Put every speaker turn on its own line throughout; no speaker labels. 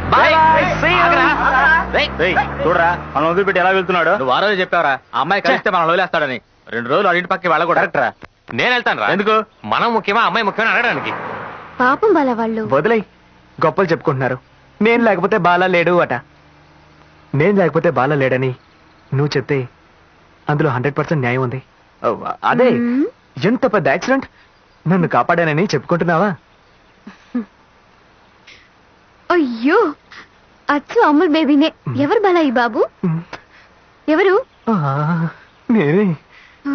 Bye. ఆగరా. రేయ్,
రేయ్, చూడరా మనం వదిలిపెట్టి ఎలా వెళ్తున్నాడు
నువ్వు ఆ రోజు చెప్పావరా ఆ అమ్మాయి కలిస్తే మనం వదిలేస్తాడని రెండు రోజులు వాళ్ళ ఇంటి పక్కకి వెళ్ళకూడదు
కరెక్ట్ రా
నేను వెళ్తాను రా
ఎందుకు
మనం ముఖ్యమా అమ్మాయి ముఖ్యమా అడగడానికి
పాపం వాళ్ళ వాళ్ళు
వదిలే గొప్పలు చెప్పుకుంటున్నారు నేను లేకపోతే బాలా లేడు అట నేను లేకపోతే బాలా లేడని నువ్వు చెప్తే అందులో హండ్రెడ్ పర్సెంట్ న్యాయం ఉంది ఓ, అదే
మ్మ్.
ఎంత పెద్ద యాక్సిడెంట్ నన్ను కాపాడానని చెప్పుకుంటున్నావా
అయ్యో అచ్చు అమ్ముల్ బేబీనే ఎవరు బాలా ఈ బాబు
మ్మ్.
ఎవరు
ఆ, నేనే
ఆ.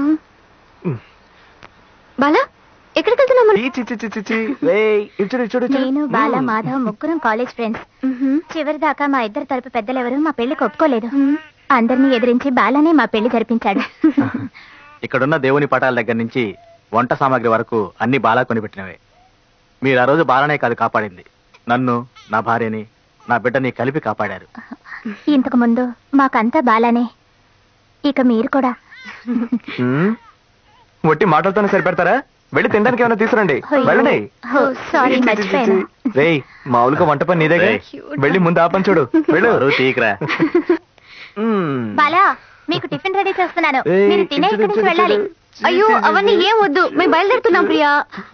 బాలా ఎక్కడికి వెళ్తున్నాం మనం
ఈ చి చి చి చి చి. రేయ్, ఇటు చూడు, ఇటు చూడు, ఇటు చూడు.
నేను బాల
మ్మ్.
మాధవ్ ముగ్గురం కాలేజ్ ఫ్రెండ్స్
మ్మ్.
చివరి దాకా మా ఇద్దరు తరపు పెద్దలెవరూ మా పెళ్లికి ఒప్పుకోలేదు
మ్మ్.
అందరినీ ఎదిరించి బాలానే మా పెళ్లి జరిపించాడు
ఇక్కడున్న దేవుని పటాల దగ్గర నుంచి వంట సామాగ్రి వరకు అన్ని బాలా కొనిపెట్టినవే మీరు ఆ రోజు బాలనే కాదు కాపాడింది నన్ను నా భార్యని నా బిడ్డని కలిపి కాపాడారు
ఇంతకు ముందు మాకంతా బాలానే ఇక మీరు కూడా
మ్మ్. ఒట్టి మాటలతోనే సరిపెడతారా వెళ్ళి తినడానికి ఏమైనా తీసుకురండి
అయ్యో.
వెళ్ళండి
ఓ, సారీ మర్చిపోయాను
రేయ్ మామూలుగా వంట పని నీదేగా
రేయ్.
వెళ్ళి ముందు ఆపని చూడు వెళ్ళు
బరువు తీయకురా
మ్మ్.
బాలా మీకు టిఫిన్ రెడీ చేస్తున్నాను
ఏయ్,
మీరు తినే
ఇటు
ఇక్కడి నుంచి
చూడు,
వెళ్ళాలి
ఇటు చూడు.
అయ్యో అవన్నీ ఏం వద్దు మేము బయలుదేరుతున్నాం ప్రియా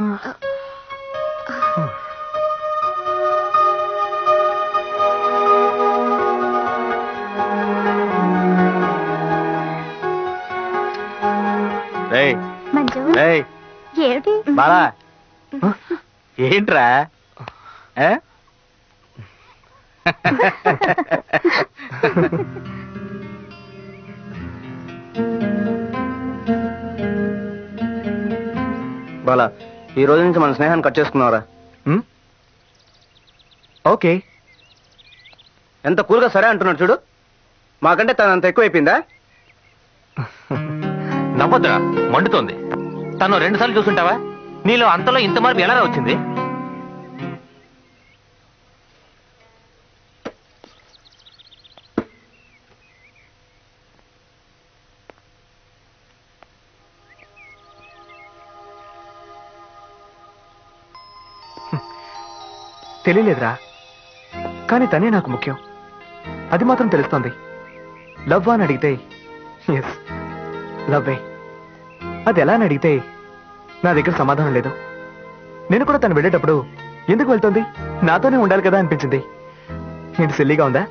రేయ్
మంజు
రేయ్
ఏమిటి
బాలా ఏంట్రా ఏ?
బాలా ఈ రోజు నుంచి మన స్నేహాన్ని కట్ చేసుకున్నావరా
మ్మ్? ఓకే
ఎంత కూల్గా సరే అంటున్నాడు చూడు మాకంటే తను అంత ఎక్కువైపోయిందా
నవ్వద్దురా మండుతోంది తను రెండు సార్లు చూసుంటావా నీలో అంతలో ఇంత మార్పు ఎలా వచ్చింది
తెలియలేదురా కానీ తనే నాకు ముఖ్యం అది మాత్రం తెలుస్తోంది లవ్ అని అడిగితే ఎస్ లవ్వే అది ఎలా అని అడిగితే నా దగ్గర సమాధానం లేదు నేను కూడా తను వెళ్ళేటప్పుడు ఎందుకు వెళ్తుంది నాతోనే ఉండాలి కదా అనిపించింది ఏంటి సిల్లీగా ఉందా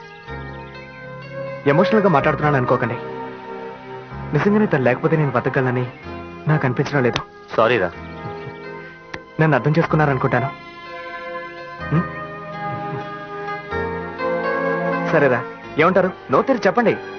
ఎమోషనల్ గా మాట్లాడుతున్నాను అనుకోకండి నిజంగానే తను లేకపోతే నేను బతకగలనని నాకు అనిపించడం లేదు
సారీరా
నన్ను అర్థం చేసుకున్నారనుకుంటాను హ్మ్? సరేరా ఏమంటారు నో తెరి చెప్పండి